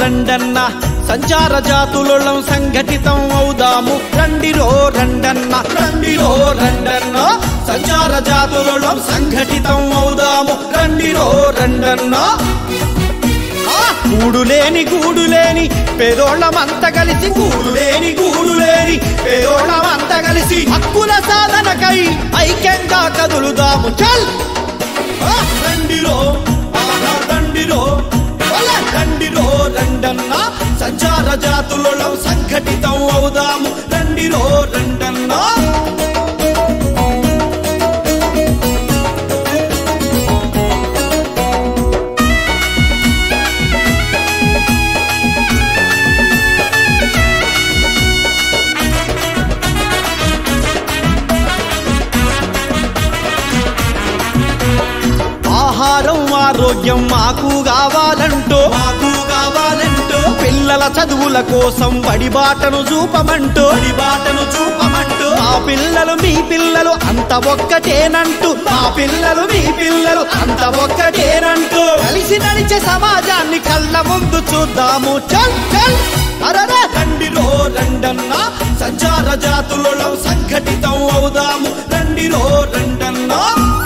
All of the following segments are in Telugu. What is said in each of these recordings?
రండన్న సంచార జాతులలో సంఘటితం అవుదాము రండిరో రండన్న రండిరో రండన్న సంచార జాతులలో సంఘటితం అవుదాము రండిరో రండన్న ఆ, గూడులేని గూడులేని పేదోళ్ళమంతా కలిసి గూడులేని గూడులేని పేదోళ్ళమంతా కలిసి హక్కుల సాధనకై ఐక్యంగా కదులుదాము చల్ ఆ, రండిరో ఆహా, రండిరో వల రండిరో రండన్న సంచార జాతులలో సంఘటితం అవుదాము రండిరో రండన్నా ఆహారం ఆరోగ్యం మాకు కావాలంటూ మాకు కావాలంటూ పిల్లల చదువుల కోసం బడిబాటను చూపమంటూ బడిబాటను చూపమంటూ మా పిల్లలు మీ పిల్లలు అంత ఒక్కటేనంటూ మా పిల్లలు మీ పిల్లలు అంత ఒక్కటేనంటూ కలిసి నడిచే సమాజాన్ని కళ్ళ ముందు చూద్దాము చల్ చల్ అరరే రండిరో రండన్న సంచార జాతులలో సంఘటితం అవుదాము రండిరో రండన్నా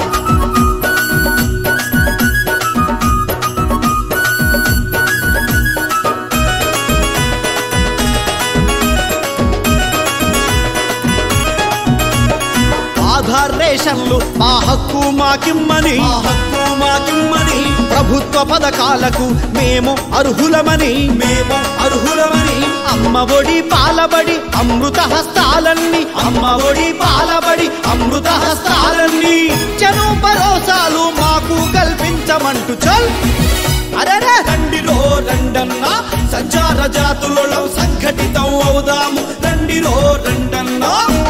ఆధార్ రేషన్లు మా హక్కు మాకిమ్మని మా హక్కు మాకిమ్మని ప్రభుత్వ పథకాలకు మేము అర్హులమని మేము అర్హులమని అమ్మ ఒడి పాలబడి అమృత హస్తాలన్నీ అమ్మ ఒడి పాలబడి అమృత హస్తాలన్నీ జను భరోసాలు మాకు కల్పించమంటూ చల్ అరెరే రండిరో రండన్న సంచార జాతులలో సంఘటితం అవుదాము రండిరో రండన్నా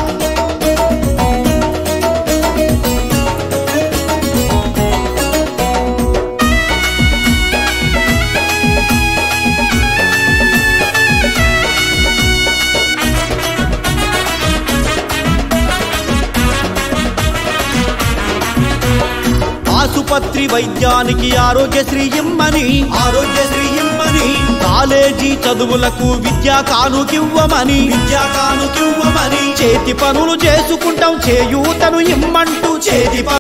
ఆసుపత్రి వైద్యానికి ఆరోగ్యశ్రీ ఇమ్మని ఆరోగ్యశ్రీ ఇమ్మని కాలేజీ చదువులకు విద్యా కానుకివ్వమని విద్యా కానుకివ్వమని చేతి పనులు చేసుకుంటాం చేయూతను ఇమ్మంటూ చేతి ప-